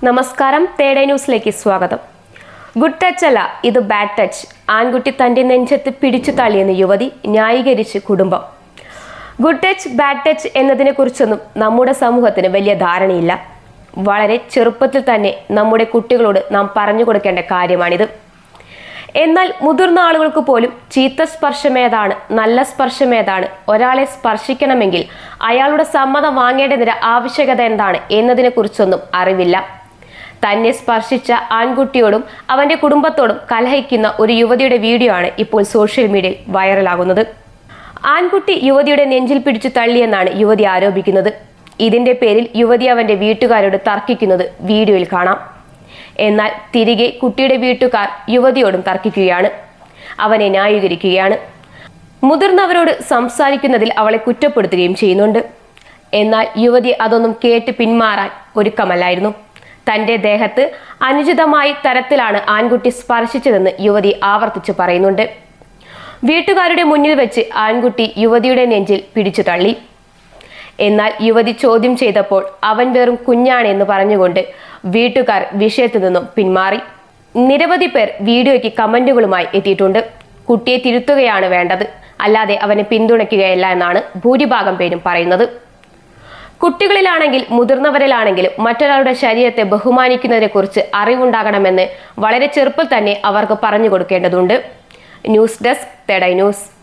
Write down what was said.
നമസ്കാരം തേടേ ന്യൂസിലേക്ക് സ്വാഗതം ഗുഡ് ടച്ച് അല്ല ഇത് ബാഡ് ടച്ച് ആൺകുട്ടി തന്റെ നെഞ്ചത്ത് പിടിച്ചു തള്ളിയെന്ന് യുവതി ന്യായീകരിച്ച് കുടുംബം ഗുഡ് ടച്ച് ബാഡ് ടച്ച് എന്നതിനെ കുറിച്ചൊന്നും നമ്മുടെ സമൂഹത്തിന് വലിയ ധാരണയില്ല വളരെ ചെറുപ്പത്തിൽ തന്നെ നമ്മുടെ കുട്ടികളോട് നാം പറഞ്ഞു കൊടുക്കേണ്ട കാര്യമാണിത് എന്നാൽ മുതിർന്ന ആളുകൾക്ക് പോലും ചീത്ത സ്പർശമേതാണ് നല്ല സ്പർശമേതാണ് ഒരാളെ സ്പർശിക്കണമെങ്കിൽ അയാളുടെ സമ്മതം വാങ്ങേണ്ടതിന്റെ ആവശ്യകത എന്താണ് എന്നതിനെ കുറിച്ചൊന്നും അറിവില്ല തന്നെ സ്പർശിച്ച ആൺകുട്ടിയോടും അവന്റെ കുടുംബത്തോടും കലഹിക്കുന്ന ഒരു യുവതിയുടെ വീഡിയോ ആണ് ഇപ്പോൾ സോഷ്യൽ മീഡിയയിൽ വൈറലാകുന്നത് ആൺകുട്ടി യുവതിയുടെ നെഞ്ചിൽ പിടിച്ചു തള്ളിയെന്നാണ് യുവതി ആരോപിക്കുന്നത് ഇതിന്റെ പേരിൽ യുവതി അവന്റെ വീട്ടുകാരോട് തർക്കിക്കുന്നത് വീഡിയോയിൽ കാണാം എന്നാൽ തിരികെ കുട്ടിയുടെ വീട്ടുകാർ യുവതിയോടും തർക്കിക്കുകയാണ് അവനെ ന്യായീകരിക്കുകയാണ് മുതിർന്നവരോട് സംസാരിക്കുന്നതിൽ അവളെ കുറ്റപ്പെടുത്തുകയും ചെയ്യുന്നുണ്ട് എന്നാൽ യുവതി അതൊന്നും കേട്ട് പിന്മാറാൻ ഒരുക്കമല്ലായിരുന്നു തന്റെ ദേഹത്ത് അനുചിതമായ തരത്തിലാണ് ആൺകുട്ടി സ്പർശിച്ചതെന്ന് യുവതി ആവർത്തിച്ചു പറയുന്നുണ്ട് വീട്ടുകാരുടെ മുന്നിൽ വെച്ച് ആൺകുട്ടി യുവതിയുടെ നെഞ്ചിൽ പിടിച്ചു തള്ളി എന്നാൽ യുവതി ചോദ്യം ചെയ്തപ്പോൾ അവൻ വെറും കുഞ്ഞാണെന്ന് പറഞ്ഞുകൊണ്ട് വീട്ടുകാർ വിഷയത്തിൽ നിന്നും പിന്മാറി നിരവധി പേർ വീഡിയോയ്ക്ക് കമന്റുകളുമായി എത്തിയിട്ടുണ്ട് കുട്ടിയെ തിരുത്തുകയാണ് വേണ്ടത് അല്ലാതെ അവനെ പിന്തുണയ്ക്കുകയല്ല എന്നാണ് ഭൂരിഭാഗം പേരും പറയുന്നത് കുട്ടികളിലാണെങ്കിൽ മുതിർന്നവരിലാണെങ്കിലും മറ്റൊരാളുടെ ശരീരത്തെ ബഹുമാനിക്കുന്നതിനെ കുറിച്ച് അറിവുണ്ടാകണമെന്ന് വളരെ ചെറുപ്പം തന്നെ അവർക്ക് പറഞ്ഞു കൊടുക്കേണ്ടതുണ്ട് ന്യൂസ് ഡെസ്ക് തെടൈ ന്യൂസ്